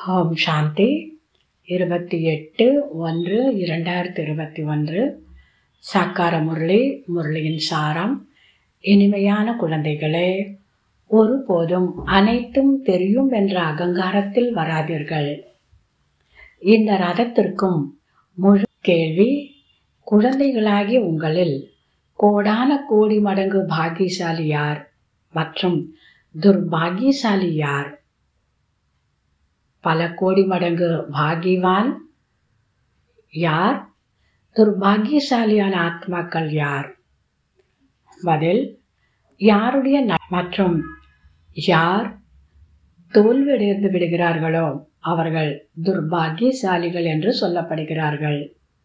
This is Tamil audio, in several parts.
ஓம் சாந்தி இருபத்தி எட்டு ஒன்று இரண்டாயிரத்தி இருபத்தி ஒன்று சாக்கார முரளி முரளியின் சாரம் இனிமையான குழந்தைகளே ஒருபோதும் அனைத்தும் தெரியும் என்ற அகங்காரத்தில் வராதீர்கள் இந்த ரதத்திற்கும் முழு கேள்வி குழந்தைகளாகிய உங்களில் கோடான கோடி மடங்கு பாக்கியசாலி யார் மற்றும் துர்பாகியசாலி யார் பல கோடி மடங்கு பாகிவான் யார் துர்பாகியசாலியான ஆத்மாக்கள் யார் பதில் யாருடைய ந- மற்றும் யார் தோல்வியடைந்து விடுகிறார்களோ அவர்கள் துர்பாகியசாலிகள் என்று சொல்லப்படுகிறார்கள்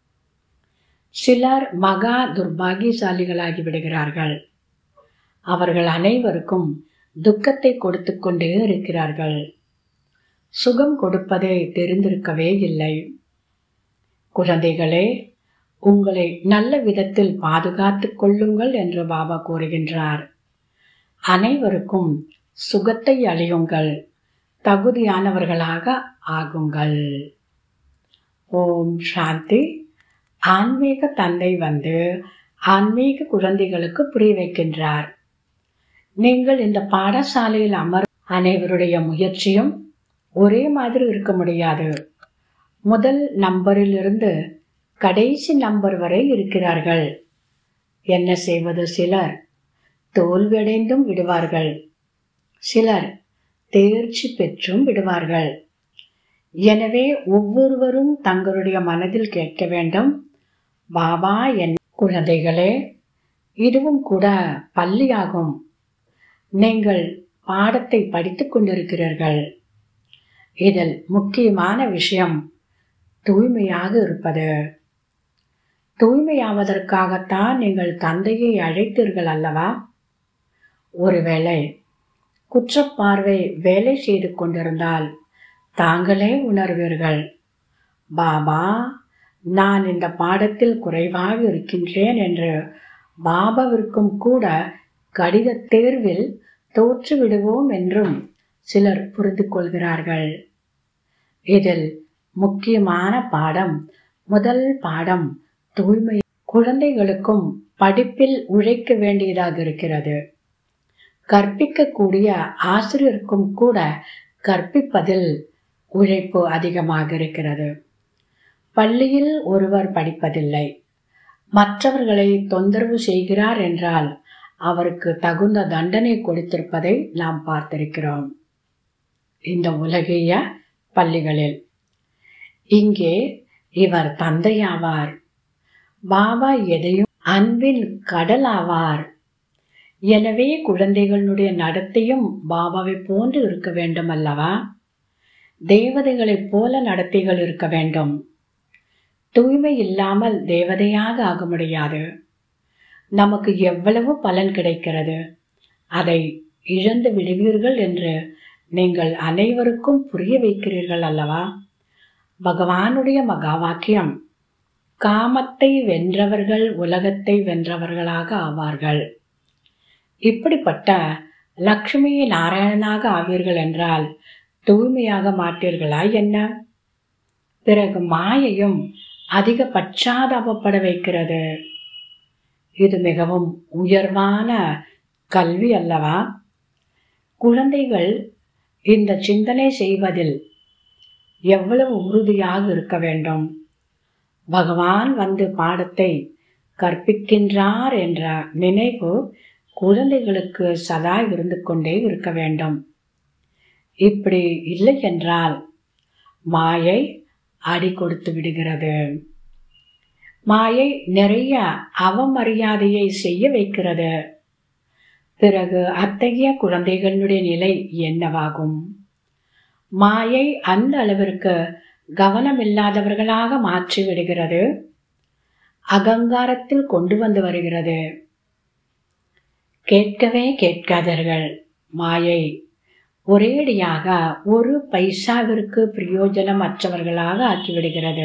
சிலர் மகா துர்பாகியசாலிகளாகி விடுகிறார்கள் அவர்கள் அனைவருக்கும் துக்கத்தை கொடுத்து கொண்டே இருக்கிறார்கள் சுகம் கொடுப்பதை தெரிந்திருக்கவே இல்லை குழந்தைகளே உங்களை நல்ல விதத்தில் பாதுகாத்துக் கொள்ளுங்கள் என்று பாபா கூறுகின்றார் அனைவருக்கும் சுகத்தை அழியுங்கள் தகுதியானவர்களாக ஆகுங்கள் ஓம் சாந்தி ஆன்மீக தந்தை வந்து ஆன்மீக குழந்தைகளுக்கு புரிய வைக்கின்றார் நீங்கள் இந்த பாடசாலையில் அமர் அனைவருடைய முயற்சியும் ஒரே மாதிரி இருக்க முடியாது முதல் நம்பரிலிருந்து கடைசி நம்பர் வரை இருக்கிறார்கள் என்ன செய்வது சிலர் தோல்வியடைந்தும் விடுவார்கள் சிலர் தேர்ச்சி பெற்றும் விடுவார்கள் எனவே ஒவ்வொருவரும் தங்களுடைய மனதில் கேட்க வேண்டும் பாபா என் குழந்தைகளே இதுவும் கூட பள்ளியாகும் நீங்கள் பாடத்தை படித்துக் கொண்டிருக்கிறீர்கள் இதில் முக்கியமான விஷயம் தூய்மையாக இருப்பது தூய்மையாவதற்காகத்தான் நீங்கள் தந்தையை அழைத்தீர்கள் அல்லவா ஒருவேளை குற்றப்பார்வை வேலை செய்து கொண்டிருந்தால் தாங்களே உணர்வீர்கள் பாபா நான் இந்த பாடத்தில் குறைவாக இருக்கின்றேன் என்று பாபாவிற்கும் கூட கடித தேர்வில் தோற்று விடுவோம் என்றும் சிலர் புரிந்து கொள்கிறார்கள் இதில் முக்கியமான பாடம் முதல் பாடம் தூய்மை குழந்தைகளுக்கும் படிப்பில் உழைக்க வேண்டியதாக இருக்கிறது கற்பிக்கக்கூடிய ஆசிரியருக்கும் கூட கற்பிப்பதில் உழைப்பு அதிகமாக இருக்கிறது பள்ளியில் ஒருவர் படிப்பதில்லை மற்றவர்களை தொந்தரவு செய்கிறார் என்றால் அவருக்கு தகுந்த தண்டனை கொடுத்திருப்பதை நாம் பார்த்திருக்கிறோம் இந்த உலகிய பள்ளிகளில் இங்கே இவர் தந்தையாவார் பாபா எதையும் அன்பின் கடல் ஆவார் எனவே குழந்தைகளுடைய நடத்தையும் பாபாவை போன்று இருக்க வேண்டும் அல்லவா தேவதைகளைப் போல நடத்தைகள் இருக்க வேண்டும் தூய்மை இல்லாமல் தேவதையாக ஆக முடியாது நமக்கு எவ்வளவு பலன் கிடைக்கிறது அதை இழந்து விடுவீர்கள் என்று நீங்கள் அனைவருக்கும் புரிய வைக்கிறீர்கள் அல்லவா பகவானுடைய மகா வாக்கியம் காமத்தை வென்றவர்கள் உலகத்தை வென்றவர்களாக ஆவார்கள் இப்படிப்பட்ட லக்ஷ்மி நாராயணனாக ஆவீர்கள் என்றால் தூய்மையாக மாட்டீர்களா என்ன பிறகு மாயையும் அதிக பச்சாதாபப்பட வைக்கிறது இது மிகவும் உயர்வான கல்வி அல்லவா குழந்தைகள் இந்த சிந்தனை செய்வதில் எவ்வளவு உறுதியாக இருக்க வேண்டும் பகவான் வந்து பாடத்தை கற்பிக்கின்றார் என்ற நினைவு குழந்தைகளுக்கு சதா இருந்து கொண்டே இருக்க வேண்டும் இப்படி இல்லை என்றால் மாயை அடி கொடுத்து விடுகிறது மாயை நிறைய அவமரியாதையை செய்ய வைக்கிறது பிறகு அத்தகைய குழந்தைகளுடைய நிலை என்னவாகும் மாயை அந்த அளவிற்கு கவனமில்லாதவர்களாக மாற்றி விடுகிறது அகங்காரத்தில் கொண்டு வந்து வருகிறது கேட்கவே கேட்காதீர்கள் மாயை ஒரேடியாக ஒரு பைசாவிற்கு பிரயோஜனம் அற்றவர்களாக ஆக்கிவிடுகிறது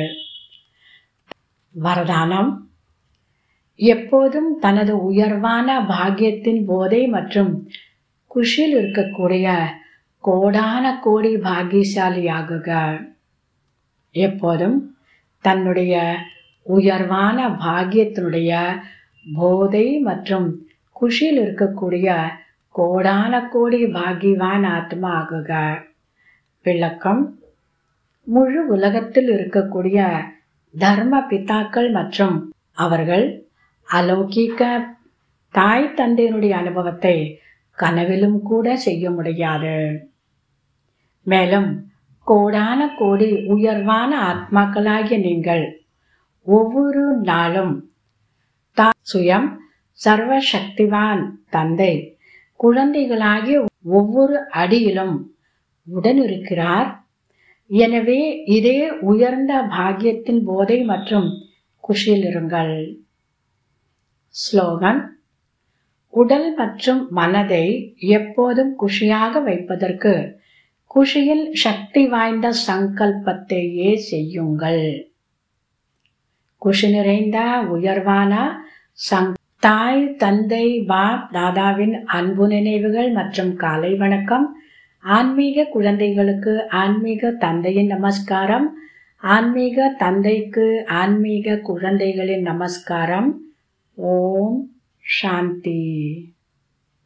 வரதானம் எப்போதும் தனது உயர்வான பாக்கியத்தின் போதை மற்றும் குஷியில் இருக்கக்கூடிய கோடான கோடி பாகியசாலியாகுக எப்போதும் தன்னுடைய உயர்வான பாக்கியத்தினுடைய போதை மற்றும் குஷியில் இருக்கக்கூடிய கோடான கோடி பாகியவான் ஆத்மா ஆகுக விளக்கம் முழு உலகத்தில் இருக்கக்கூடிய தர்ம பிதாக்கள் மற்றும் அவர்கள் அலௌகிக்க தாய் தந்தையினுடைய அனுபவத்தை கனவிலும் கூட செய்ய முடியாது மேலும் கோடான கோடி உயர்வான ஆத்மாக்களாகிய நீங்கள் ஒவ்வொரு நாளும் தா சுயம் சர்வசக்திவான் தந்தை குழந்தைகளாகிய ஒவ்வொரு அடியிலும் உடனிருக்கிறார் எனவே இதே உயர்ந்த பாக்கியத்தின் போதை மற்றும் குஷியில் இருங்கள் ஸ்லோகன் உடல் மற்றும் மனதை எப்போதும் குஷியாக வைப்பதற்கு குஷியில் சக்தி வாய்ந்த சங்கல்பத்தையே செய்யுங்கள் குஷி நிறைந்த உயர்வான சங் தாய் தந்தை பாப் தாதாவின் அன்பு நினைவுகள் மற்றும் காலை வணக்கம் ஆன்மீக குழந்தைகளுக்கு ஆன்மீக தந்தையின் நமஸ்காரம் ஆன்மீக தந்தைக்கு ஆன்மீக குழந்தைகளின் நமஸ்காரம் ஓம் சாந்தி